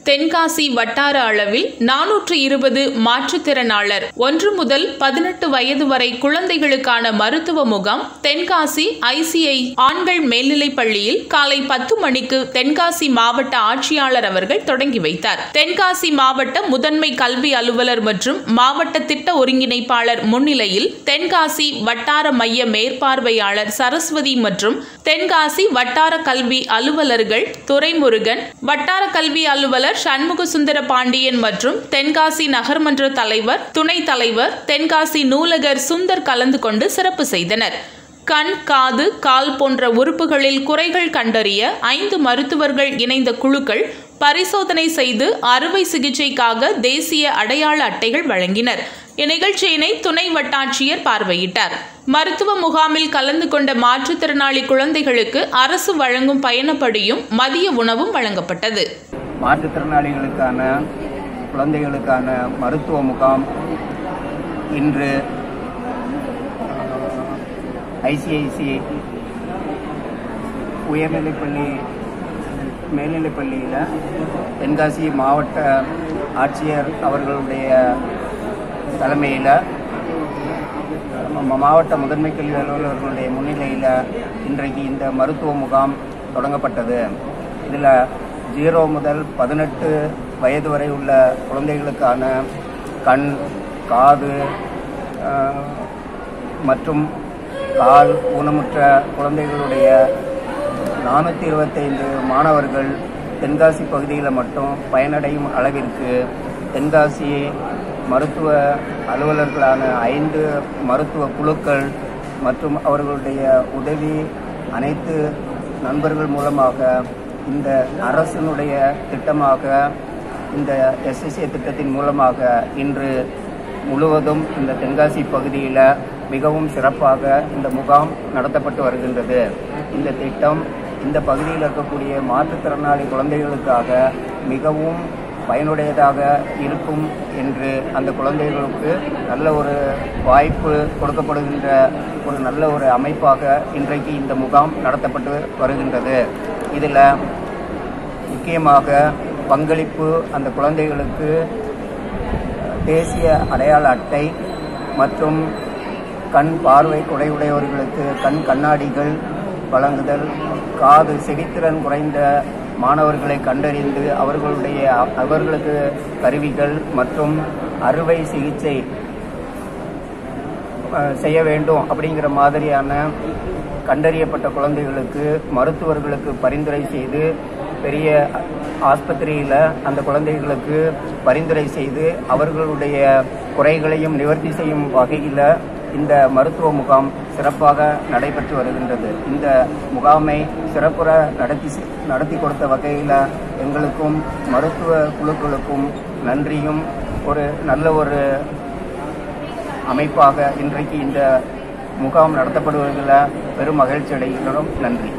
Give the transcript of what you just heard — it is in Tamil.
தென்காசி வட்டார அளவில் நானூற்று இருபது மாற்றுத்திறனாளர் ஒன்று முதல் பதினெட்டு வயது வரை குழந்தைகளுக்கான மருத்துவ முகாம் தென்காசி ஐசிஐ ஆண்கள் மேல்நிலைப் பள்ளியில் காலை பத்து மணிக்கு தென்காசி மாவட்ட ஆட்சியாளர் அவர்கள் தொடங்கி வைத்தார் தென்காசி மாவட்ட முதன்மை கல்வி அலுவலர் மற்றும் மாவட்ட திட்ட ஒருங்கிணைப்பாளர் முன்னிலையில் தென்காசி வட்டார மைய மேற்பார்வையாளர் சரஸ்வதி மற்றும் தென்காசி வட்டார கல்வி அலுவலர்கள் துரைமுருகன் வட்டார கல்வி அலுவலர் சண்முக சுந்தர பாண்டியன் மற்றும் தென்காசி நகர்மன்ற தலைவர் துணைத் தலைவர் தென்காசி நூலகர் சுந்தர் கலந்து கொண்டு சிறப்பு செய்தனர் கண் காது கால் போன்ற உறுப்புகளில் குறைகள் கண்டறிய ஐந்து மருத்துவர்கள் இணைந்த குழுக்கள் பரிசோதனை செய்து அறுவை சிகிச்சைக்காக தேசிய அடையாள அட்டைகள் வழங்கினர் இந்நிகழ்ச்சியினை துணை வட்டாட்சியர் பார்வையிட்டார் மருத்துவ முகாமில் கலந்து கொண்ட மாற்றுத்திறனாளி குழந்தைகளுக்கு அரசு வழங்கும் பயணப்படியும் மதிய உணவும் வழங்கப்பட்டது மாற்றுத்திறனாளிகளுக்கான குழந்தைகளுக்கான மருத்துவ முகாம் இன்று ஐசிஐசி உயர்நிலைப்பள்ளி மேல்நிலைப்பள்ளியில் தென்காசி மாவட்ட ஆட்சியர் அவர்களுடைய தலைமையில் ம- மாவட்ட முதன்மை கல்வி அலுவலர்களுடைய முன்னிலையில் இன்றைக்கு இந்த மருத்துவ முகாம் தொடங்கப்பட்டது இதில் ஜீரோ முதல் பதினெட்டு வயது வரை உள்ள குழந்தைகளுக்கான கண் காது அஹ், மற்றும் கால் ஊனமுற்ற குழந்தைகளுடைய நானூற்றி இருபத்தைந்து மாணவர்கள் தென்காசி பகுதியில் மட்டும் பயனடையும் அளவிற்கு தென்காசி மருத்துவ அலுவலர்களான ஐந்து மருத்துவ குழுக்கள் மற்றும் அவர்களுடைய உதவி அனைத்து நண்பர்கள் மூலமாக இந்த அரசினுடைய திட்டமாக இந்த எஸ்எஸ்ஏ திட்டத்தின் மூலமாக இன்று முழுவதும் இந்த தென்காசி பகுதியில் மிகவும் சிறப்பாக இந்த முகாம் நடத்தப்பட்டு வருகின்றது இந்த திட்டம் இந்த பகுதியில் இருக்கக்கூடிய மாற்றுத்திறனாளி குழந்தைகளுக்காக மிகவும் பயனுடையதாக இருக்கும் என்று அந்த குழந்தைகளுக்கு நல்ல ஒரு வாய்ப்பு கொடுக்கப்படுகின்ற ஒரு நல்ல ஒரு அமைப்பாக இன்றைக்கு இந்த முகாம் நடத்தப்பட்டு வருகின்றது இதில் முக்கியமாக பங்களிப்பு அந்த குழந்தைகளுக்கு தேசிய அடையாள அட்டை மற்றும் கண் பார்வை குறைவுடையவர்களுக்கு கண் கண்ணாடிகள் வழங்குதல் காது செவித்திறன் குறைந்த மாணவர்களை கண்டறிந்து அவர்களுடைய அவர்களுக்கு கருவிகள் மற்றும் அறுவை சிகிச்சை அஹ், செய்ய வேண்டும் அப்படிங்கிற மாதிரியான கண்டறியப்பட்ட குழந்தைகளுக்கு மருத்துவர்களுக்கு பரிந்துரை செய்து பெரிய ஆஸ்பத்திரியில் அந்த குழந்தைகளுக்கு பரிந்துரை செய்து அவர்களுடைய குறைகளையும் நிவர்த்தி செய்யும் வகையில் இந்த மருத்துவ முகாம் சிறப்பாக நடைபெற்று வருகின்றது இந்த முகாமை சிறப்புற நடத்தி செ- நடத்தி கொடுத்த வகையில் எங்களுக்கும் மருத்துவ குழுக்களுக்கும் நன்றியும் ஒரு நல்ல ஒரு அமைப்பாக இன்றைக்கு இந்த முகாம் நடத்தப்படுவதில் பெரும் மகிழ்ச்சி அடைகிறோம் நன்றி